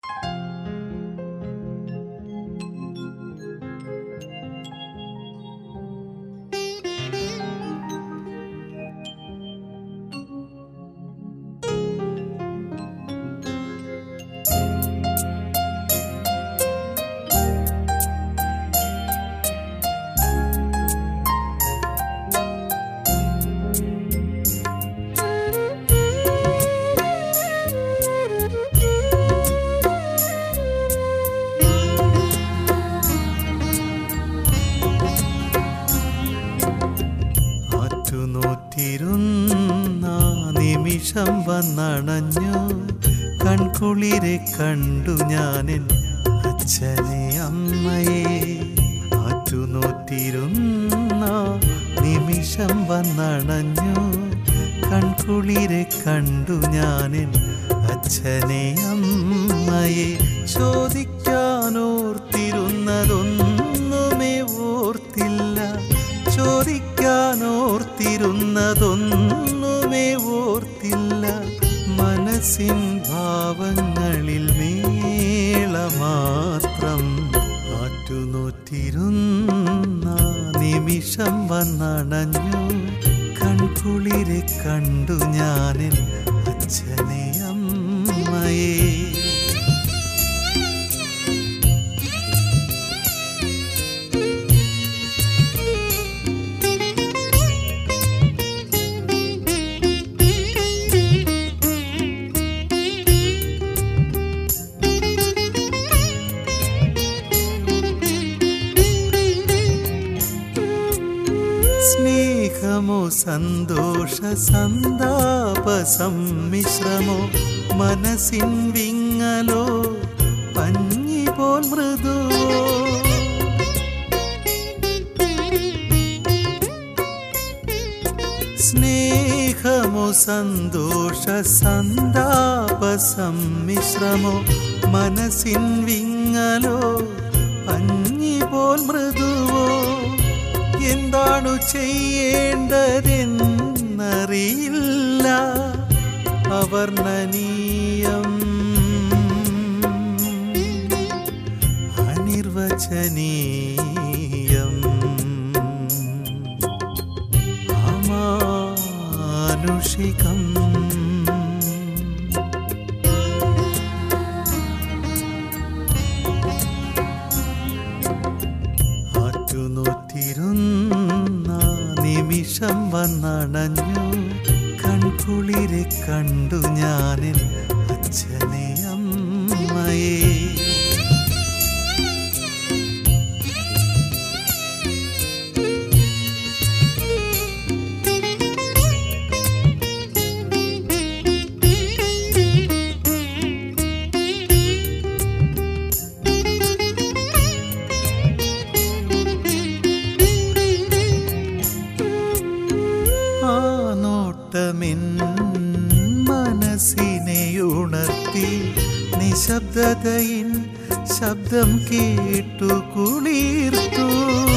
ആറ്റുനോറ്റിരുന്ന നിമിഷം വന്നണഞ്ഞു കൺകുളിരെ കണ്ടു ഞാനെൻ അച്ഛനെ അമ്മയെ ആറ്റുനോറ്റിരുന്ന നിമിഷം വന്നണഞ്ഞു കൺകുളിരെ കണ്ടു ഞാനെൻ അച്ഛനെ അമ്മയെ ചോദിക്കാനോർത്തിരുന്നതൊന്നുമേ ഓർത്തില്ല ചോദിക്കാനോർത്തിരുന്നതൊന്നുമേ ഓർത്തില്ല മനസ്സിൻ ഭാവങ്ങളിൽ മേളമാത്രം ആറ്റുനോറ്റിരുന്ന നിമിഷം വന്നണഞ്ഞു കൺകുളിരെ കണ്ടു ഞാനെൻ അച്ഛനെ അമ്മയെ സ്നേഹമോ സന്തോഷ സന്താപ സമ്മിശ്രമോ മനസ്സിൻ വിങ്ങലോ പഞ്ഞി പോൽ മൃദുവോ സ്നേഹമോ സന്തോഷ സന്താപ സമ്മിശ്രമോ മനസ്സിൻ വിങ്ങലോ പഞ്ഞി പോൽ മൃദുവോ എന്താണു ചെയ്യേണ്ടതെന്നറിയില്ല അവർണ്ണനീയം അനിർവചനീയം അമാനുഷികം ആറ്റുനോറ്റിരുന്ന നിമിഷം വന്നണഞ്ഞു കൺകുളിരെ കണ്ടു ഞാനെൻ അച്ഛനെ അമ്മയെ ആ നോട്ടമിൻ മനസ്സിനെ ഉണർത്തി നിശബ്ദതയിൻ ശബ്ദം കേട്ടു കുളിർത്തു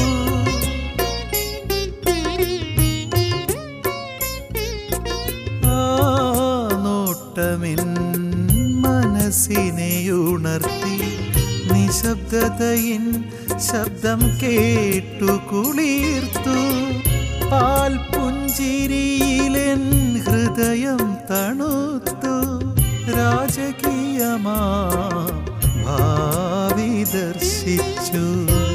ആ നോട്ടമിൻ മനസ്സിനെ ഉണർത്തി നിശബ്ദതയിൻ ശബ്ദം കേട്ടു കുളിർത്തു പാൽ പുഞ്ചിരിയിലെൻ ഹൃദയം തണുത്തു രാജകീയമാ ഭാവി ദർശിച്ചു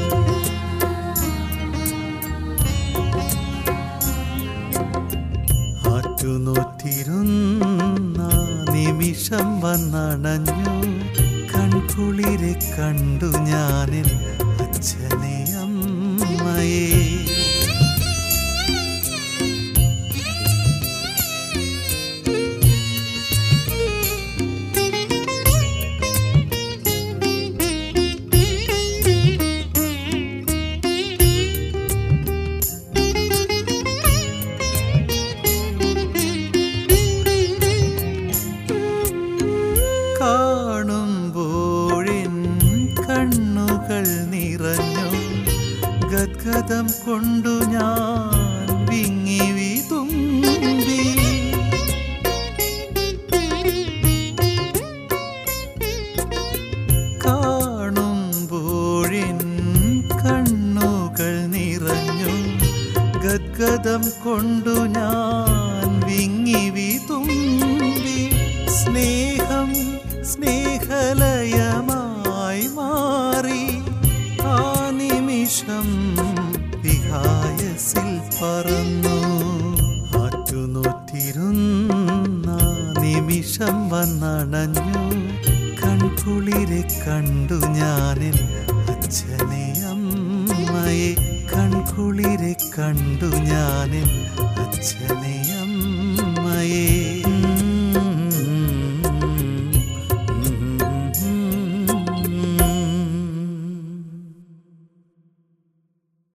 ആറ്റുനോറ്റിരുന്ന നിമിഷം വന്നണഞ്ഞു കൺകുളിരെ കണ്ടു ഞാനെൻ അച്ഛനെ അമ്മയെ കാണുമ്പോഴിൻ കണ്ണുകൾ നിറഞ്ഞു ഗദ്ഗതം കൊണ്ട് വന്നണഞ്ഞു കൺകുളിരെ കണ്ടു ഞാനിൻ അച്ഛനെ അമ്മയെ കൺകുളിരെ കണ്ടു ഞാനിൻ അച്ഛനെ അമ്മയെ